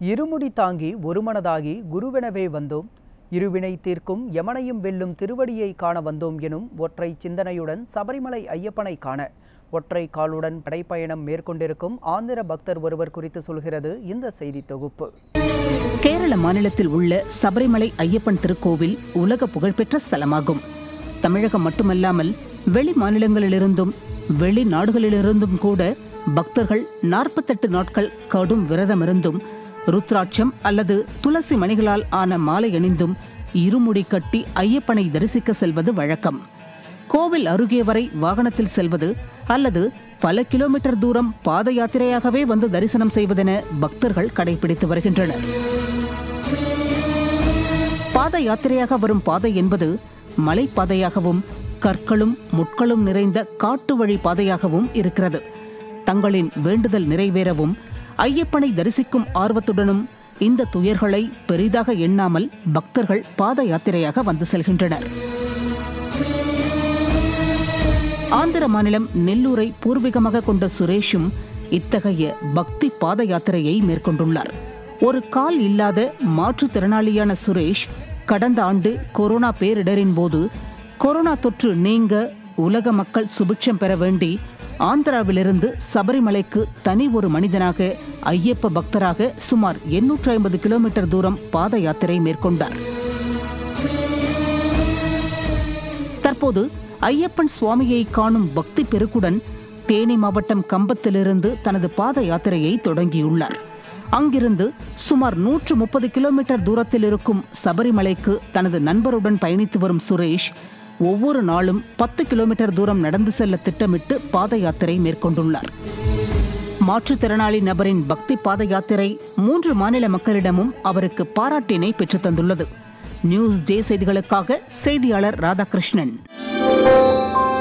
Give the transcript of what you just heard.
இருமுடி தாங்கி ஒருமனதாகி குருவெனவே வந்தோம் இருவினை தீர்க்கும் யமனையும் வெல்லும் திருவடியை காண வந்தோம் எனும் ஒற்றை சிந்தனையுடன் சபரிமலை ஐயப்பனை காண ஒற்றை காலுடன் படைப்பயணம் மேற்கொண்டிருக்கும் ஆந்திர பக்தர் ஒருவர் குறித்து சொல்கிறது இந்த செய்தி தொகுப்பு கேரள மாநிலத்தில் உள்ள சபரிமலை ஐயப்பன் திருக்கோவில் உலக புகழ்பெற்ற ஸ்தலமாகும் தமிழகம் மட்டுமல்லாமல் வெளி மாநிலங்களிலிருந்தும் வெளிநாடுகளிலிருந்தும் கூட பக்தர்கள் நாற்பத்தெட்டு நாட்கள் கடும் விரதமிருந்தும் ருத்ராட்சம் அல்லது துளசி மணிகளால் ஆன மாலை அணிந்தும் இருமுடி கட்டி ஐயப்பனை தரிசிக்க செல்வது வழக்கம் கோவில் அருகே வரை வாகனத்தில் செல்வது அல்லது பல கிலோமீட்டர் தூரம் பாத யாத்திரையாகவே வந்து தரிசனம் செய்வதென பக்தர்கள் கடைபிடித்து வருகின்றனர் பாத யாத்திரையாக வரும் பாதை என்பது மலைப்பாதையாகவும் கற்களும் முட்களும் நிறைந்த காட்டு வழி பாதையாகவும் இருக்கிறது தங்களின் வேண்டுதல் நிறைவேறவும் ஐயப்பனை தரிசிக்கும் ஆர்வத்துடனும் இந்த துயர்களை பெரிதாக எண்ணாமல் பக்தர்கள் பாத யாத்திரையாக வந்து செல்கின்றனர் ஆந்திர மாநிலம் நெல்லூரை பூர்வீகமாக கொண்ட சுரேஷும் இத்தகைய பக்தி பாத யாத்திரையை மேற்கொண்டுள்ளார் ஒரு கால் இல்லாத மாற்றுத்திறனாளியான சுரேஷ் கடந்த ஆண்டு கொரோனா பேரிடரின் போது கொரோனா தொற்று நீங்க உலக மக்கள் சுபிட்சம் பெற வேண்டி ஆந்திராவிலிருந்து சபரிமலைக்கு தனி ஒரு மனிதனாக ஐயப்ப பக்தராக சுமார் எண்ணூற்று ஐம்பது கிலோமீட்டர் தூரம் பாத யாத்திரை மேற்கொண்டார் தற்போது ஐயப்பன் சுவாமியை காணும் பக்தி பெருக்குடன் தேனி மாவட்டம் கம்பத்திலிருந்து தனது பாத யாத்திரையை தொடங்கியுள்ளார் அங்கிருந்து சுமார் நூற்று முப்பது கிலோமீட்டர் தூரத்தில் இருக்கும் சபரிமலைக்கு தனது நண்பருடன் பயணித்து வரும் சுரேஷ் ஒவ்வொரு நாளும் பத்து கிலோமீட்டர் தூரம் நடந்து செல்ல திட்டமிட்டு பாத யாத்திரை மேற்கொண்டுள்ளார் மாற்றுத்திறனாளி நபரின் பக்தி பாத யாத்திரை மூன்று மாநில மக்களிடமும் அவருக்கு பாராட்டினை பெற்றுத் தந்துள்ளது நியூஸ் ஜே செய்திகளுக்காக செய்தியாளர் ராதாகிருஷ்ணன்